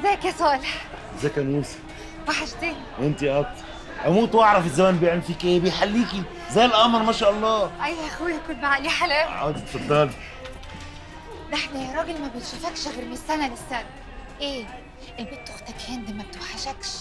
ازيك يا صالح ازيك يا نوسه وحشتني وانت اكتر اموت واعرف الزمن بيعمل فيك ايه بيحليكي زي القمر ما شاء الله ايوه يا اخويا كل بعقلي حلاوه اقعدي اتفضلي ده احنا يا راجل ما بنشوفكش غير من السنه للسنه ايه البنت اختك هند ما بتوحشكش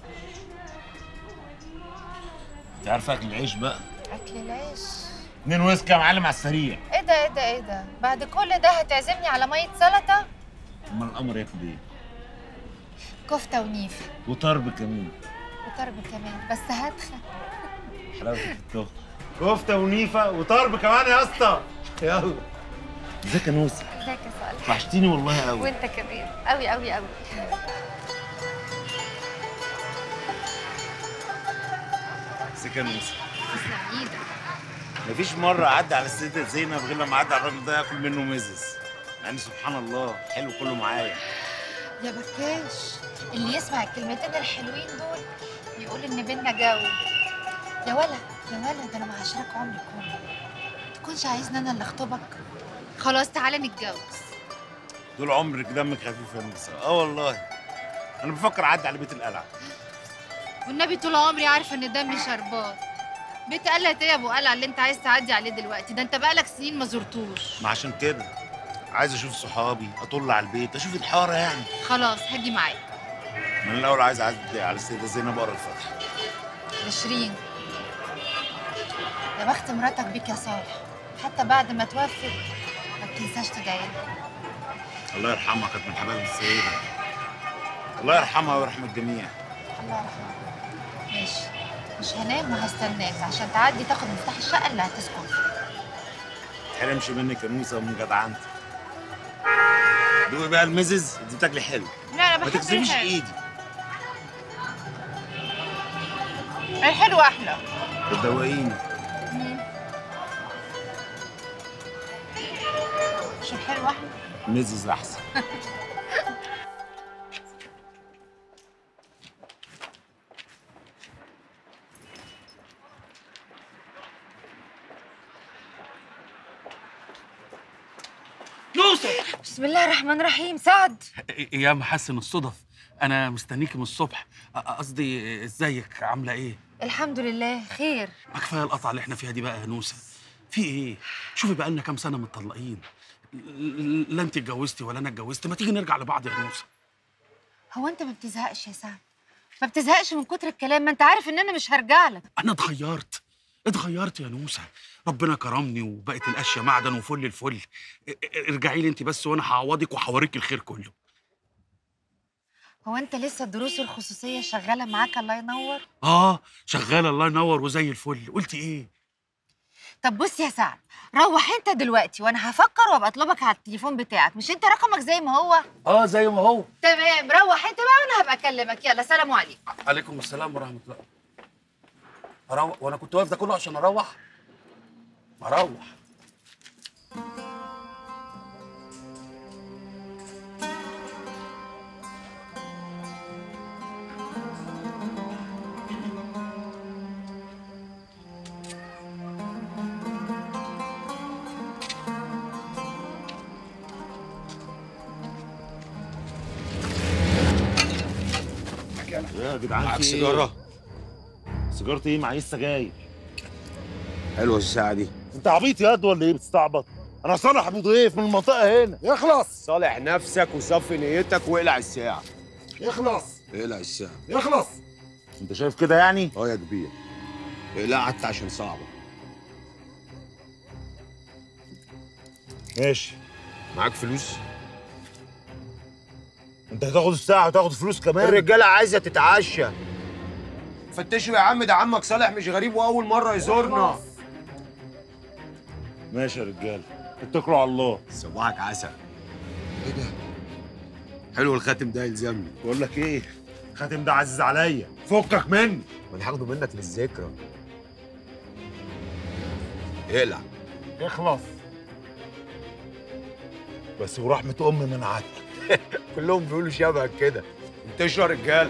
انت عارفه اكل العيش بقى اكل العيش اتنين ويسكي يا معلم على السريع ايه ده ايه ده ايه ده بعد كل ده هتعزمني على ميه سلطه امال القمر ياكل ايه كفته ونيف وطرب كمان وطرب كمان بس هدخل حلاوه التوخ كفته ونيفه وطرب كمان يا اسطى يلا ازيك يا نوسه ازيك يا صالح وحشتيني والله قوي وانت كمان قوي قوي قوي ازيك يا نوسه تسلم ايدك مفيش مرة أعدي على السيدة زينب غير لما أعدي على الراجل ده ياكل منه مزز يعني سبحان الله حلو كله معايا يا بكاش اللي يسمع الكلمتين الحلوين دول يقول ان بينا جو يا ولا يا ولا ده انا معاشرك عمري كله تكونش عايزني انا اللي اخطبك خلاص تعالى نتجوز طول عمرك دمك خفيف يا نوسة اه والله أنا بفكر أعدي على بيت القلعة والنبي طول عمري عارفه ان دمي شربات بيت قلعة ايه يا ابو قلعة اللي انت عايز تعدي عليه دلوقتي ده انت بقالك سنين ما زرتوش ما عشان كده عايز أشوف صحابي أطل على البيت أشوف الحارة يعني خلاص هاجي معاك من الأول عايز أعدي على السيدة زينب أقرا الفاتحة لشيرين يا بخت مراتك بيك يا صالح حتى بعد ما توفت ما بتنساش تدعي لها. الله يرحمها كانت من حبايب السيدة الله يرحمها ويرحم الجميع الله يرحمه ماشي مش هنام وهستناك عشان تعدي تاخد مفتاح الشقة اللي هتسكن فيها تحرمش منك يا نوسة ومن جدعنتك دوقي بقى المزز دي بتاكلي حلو لا انا ما بحب تكسبيش الحلو. ايدي الحلو احلى بتدوقيني مش الحلو احلى مزز احسن نوسة بسم الله الرحمن الرحيم سعد يا محسن الصدف انا مستنيكي من الصبح أ- قصدي ازيك عامله ايه الحمد لله خير ما كفايه القطعه اللي احنا فيها دي بقى يا نوسه في ايه شوفي بقى لنا كام سنه متطلقين ل- لا انت اتجوزتي ولا انا اتجوزت ما تيجي نرجع لبعض يا نوسه هو انت ما بتزهقش يا سعد ما بتزهقش من كتر الكلام ما انت عارف ان انا مش هرجع لك انا اتغيرت اتغيرت يا نوسه ربنا كرمني وبقت الاشياء معدن وفل الفل ا- ا- ارجعي لي انت بس وانا هعوضك وهوريك الخير كله هو انت لسه الدروس الخصوصيه شغاله معاك الله ينور اه شغال الله ينور وزي الفل قلتي ايه طب بص يا سعد روح انت دلوقتي وانا هفكر وابقى اطلبك على التليفون بتاعك مش انت رقمك زي ما هو اه زي ما هو تمام روح انت بقى وانا هبقى اكلمك يلا سلام عليكم عليكم السلام ورحمة الله أروح وأنا كنت واقف ده كله عشان أروح أروح يا جدعان معاك في إيه؟ سيجارة؟ سيجارتي ايه معيش سجاير حلوة الساعة دي انت عبيط ياد ولا ايه بتستعبط انا صالح ابو ضيف من المنطقه هنا يخلص صالح نفسك وصفي نيتك واقلع الساعة يخلص اقلع الساعة يخلص انت شايف كده يعني اه يا كبير اقلعها حتى عشان صعبة ماشي معاك فلوس؟ انت هتاخد الساعه وتاخد فلوس كمان الرجالة عايزة تتعشى فتشوا يا عم ده عمك صالح مش غريب وأول مرة يزورنا ماشي يا رجاله اتكلوا على الله صباحك عسل ايه ده؟ حلو الخاتم ده يلزمني بقول لك ايه خاتم ده عزيز عليا فكك مني ما انا هاخده منك للذكرى اقلع يخلص بس ورحمه امي منعتك كلهم بيقولوا شبهك كده انتشروا يا رجاله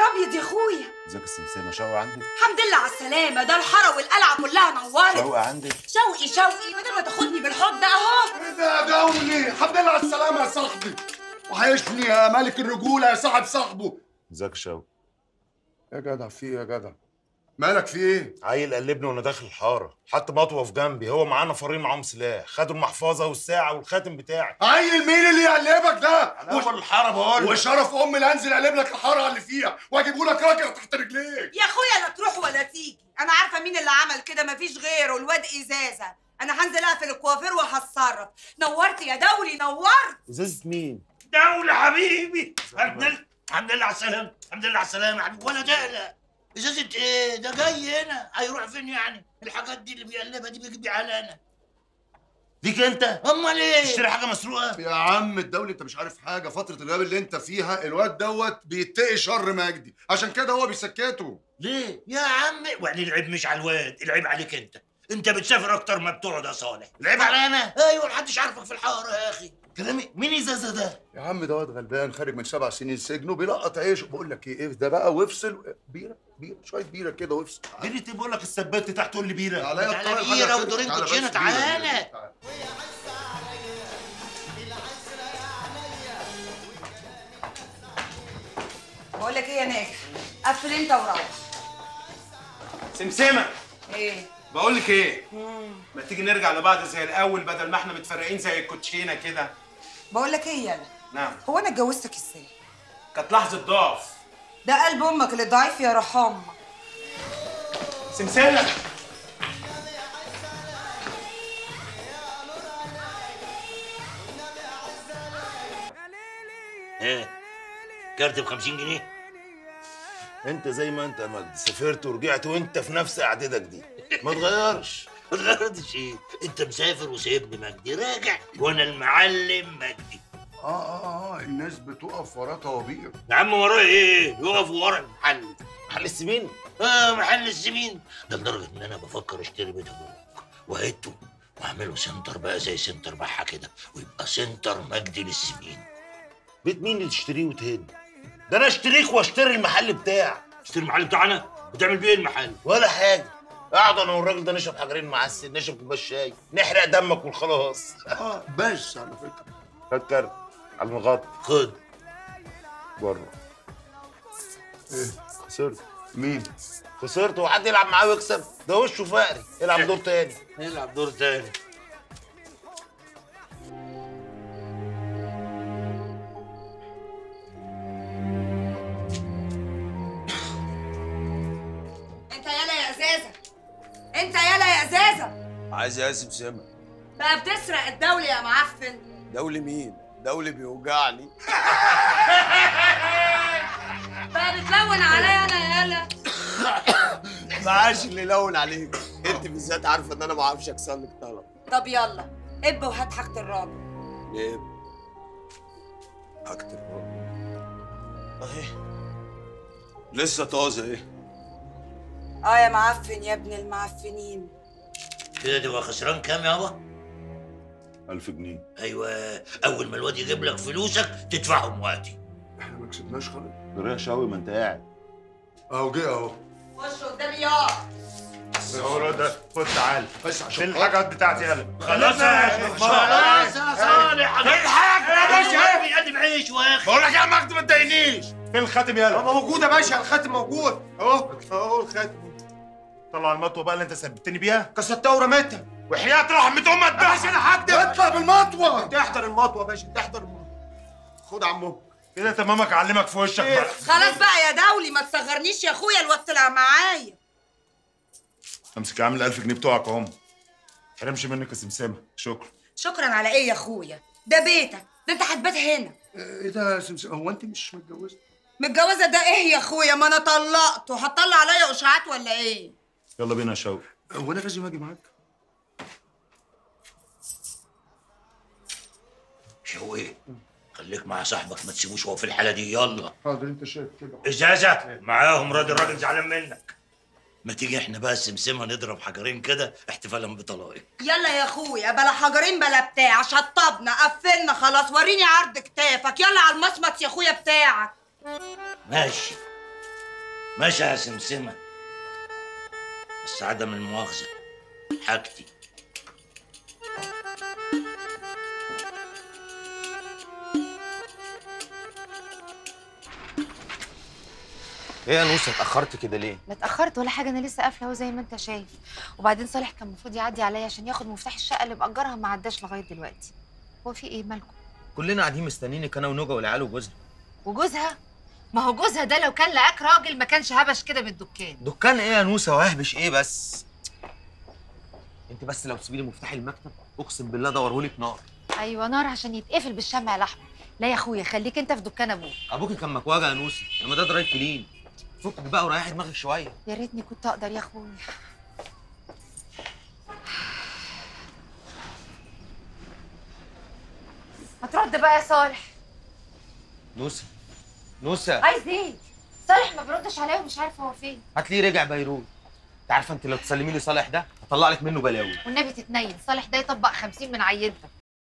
ابيض يا اخويا ازيك يا سمسمه شوقي عندك الحمد لله على السلامه ده الحاره والقلعه كلها نورت شوقي عندك شوقي شوقي بدل ما تاخدني بالحضن اهو ايه ده يا دولي الحمد لله على السلامة يا صاحبي وحيشني يا ملك الرجولة يا صاحب صاحبه ازيك يا شوقي يا جدع في ايه يا جدع مالك في ايه عيل قلبني وانا داخل الحاره حط مطوه في جنبي هو معاه نفرين معاهم سلاح خدوا المحفظه والساعه والخاتم بتاعي عيل مين اللي يقلبك ده انا اول الحاره بقول لك. وشرف امي اللي انزل اقلب لك الحاره اللي فيها واجيبه لك راجل تحت رجليك يا اخويا لا تروح ولا تيجي انا عارفه مين اللي عمل كده مفيش غيره الواد ازازه انا هنزل اقفل الكوافير وهتصرف نورت يا دولي نورت ازازه مين دولة حبيبي الحمد لله الحمد لله على السلامة الحمد لله على السلامة يا حبيبي ولا تقلق ازازة ايه ده جاي هنا هيروح فين يعني الحاجات دي اللي بيقلبها دي بيجيب على انا ليك انت امال ايه تشتري حاجه مسروقه يا عم الدولي انت مش عارف حاجه فتره الغياب اللي انت فيها الواد دوت بيتقي شر مجدي عشان كده هو بيسكته ليه يا عم يعني العيب مش على الواد العيب عليك انت انت بتسافر اكتر ما بتقعد يا صالح العيب عليا انا ايوه محدش عارفك في الحاره يا اخي كلامي مين ازازه ده يا عم دوت غلبان خارج من سبع سنين سجن وبيلقط عيش بقول لك ايه ده بقى وافصل بيره بيره شويه بيره كده وافصل بيري ايه بقول لك السبات تحت تقول لي بيره عليا تعالى الطاير بيرة حاجة ودورين تعالى بس كوتشينة، بيرة، تعالى. بيرة، تعالى. بقول لك ايه يا ناجح قفل انت وروح سمسمه ايه بقول لك ايه ما تيجي نرجع لبعض زي الاول بدل ما احنا متفرقين زي الكوتشينه كده بقول لك ايه يالا نعم هو انا اتجوزتك ازاي كانت لحظه ضعف ده قلب امك اللي ضعيف يا رحام سمسمه ايه كارت ب 50 جنيه انت زي ما انت يا مجدي سافرت ورجعت وانت في نفس قعدتك دي ما تغيرش ما تغيرش ايه انت مسافر وسايبني مجدي راجع وانا المعلم مجدي اه اه اه الناس بتقف وراه طوابير يا عم ورايا ايه يقف ورا المحل محل السمين اه محل السمين ده لدرجه ان انا بفكر اشتري بيت ابوك وهيته واعمله سنتر بقى زي سنتر بحه كده ويبقى سنتر مجدي للسمين بيت مين اللي تشتريه وتهد ده انا اشتريك واشتري المحل بتاعك اشتري المحل بتاعنا بتعمل بيه إيه المحل ولا حاجه اقعد انا والراجل ده نشرب حجرين معسل نشرب كوبايه شاي نحرق دمك وخلاص اه بس على فكره فكر على المغطى خد بره ايه خسرت مين خسرت وحد يلعب معاه ويكسب ده وشه فقري العب دور تاني نلعب دور تاني انت يالا يا ازازه انت يالا يا ازازه عايز يا سمسمة بقى بتسرق الدولة يا معفن دولي مين؟ دولي بيوجعني بقى بتلون عليا انا يالا معاش اللي يلون عليك انت بالذات عارفه ان انا ما اعرفش اكسر لك طلب طب يلا اب وهات حاجة الراجل ليه؟ اكتر اهي لسه طازه ايه اه يا معفن يا ابن المعفنين كده تبقى خسران كام يابا 1000 جنيه ايوه اول ما الواد يجيب لك فلوسك تدفعهم وقتي احنا ما كسبناش خالص ده رايح شوي ما انت قاعد اهو جه اهو خش قدامي يا هو ده خد تعال بس عشان فين الحاجات بتاعتي يلا خلاص يا خلاص يا صالح الحاج يا باشا بيقدم عيش واخي بقول لك يا مجدي ما تضايقنيش فين الخاتم يلا موجود يا باشا الخاتم موجود اهو اهو الخاتم طلع المطوه بقى اللي انت ثبتني بيها كسرتها ورميتها وحياه رحمه امك بقى انا هكدب اطلع بالمطوه تحضر المطوه يا باشا تحضر المطوه خد عمو كده تمامك اعلمك في وشك بقى خلاص بقى يا دولي ما تصغرنيش يا اخويا الواد طلع معايا امسك يا عم ال 1000 جنيه بتوعك اهم حرمش منك يا سمسمه شكرا شكرا على ايه يا اخويا ده بيتك ده انت هتبات هنا ايه ده يا سمسم هو انت مش متجوزه متجوزه ده ايه يا اخويا ما انا طلقته هتطلع عليا اشاعات ولا ايه يلا بينا يا شوقي هو انا لازم اجي معاك شو ايه خليك مع صاحبك ما تسيبوش هو في الحاله دي يلا حاضر انت شايف كده ازازه معاهم راضي الراجل زعلان منك ما تيجي احنا بقى السمسمه نضرب حجرين كده احتفالا بطلاقك يلا يا اخويا بلا حجرين بلا بتاع شطبنا قفلنا خلاص وريني عرض كتافك يلا على المصمت يا اخويا بتاعك ماشي ماشي يا سمسمة بس عدم المؤاخذة حاجتي ايه يا نوسه اتاخرت كده ليه لا اتاخرت ولا حاجه انا لسه قافله اهو زي ما انت شايف وبعدين صالح كان المفروض يعدي عليا عشان ياخد مفتاح الشقه اللي مأجرها ما عداش لغايه دلوقتي هو في ايه مالكم كلنا قاعدين مستنيينك انا ونوجا والعيال وجوزها وجوزها ما هو جوزها ده لو كان لقاك راجل ما كانش هبش كده بالدكان دكان ايه يا نوسه وهبش ايه بس انت بس لو تسيبي لي مفتاح المكتب اقسم بالله دورهولك نار ايوه نار عشان يتقفل بالشمع الاحمر لا يا اخويا خليك انت في دكان ابوك ابوكي كان مكواجه يا نوسه انما ده درايف كلين فكك بقى وريحي دماغك شويه يا ريتني كنت اقدر يا اخويا ما ترد بقى يا صالح نوسه نوسه عايز ايه صالح ما بيردش عليا ومش عارف هو فين هتلاقيه رجع بيروت انت عارفه انت لو تسلمي لي صالح ده هطلع لك منه بلاوي والنبي تتنيل صالح ده يطبق خمسين من عينتك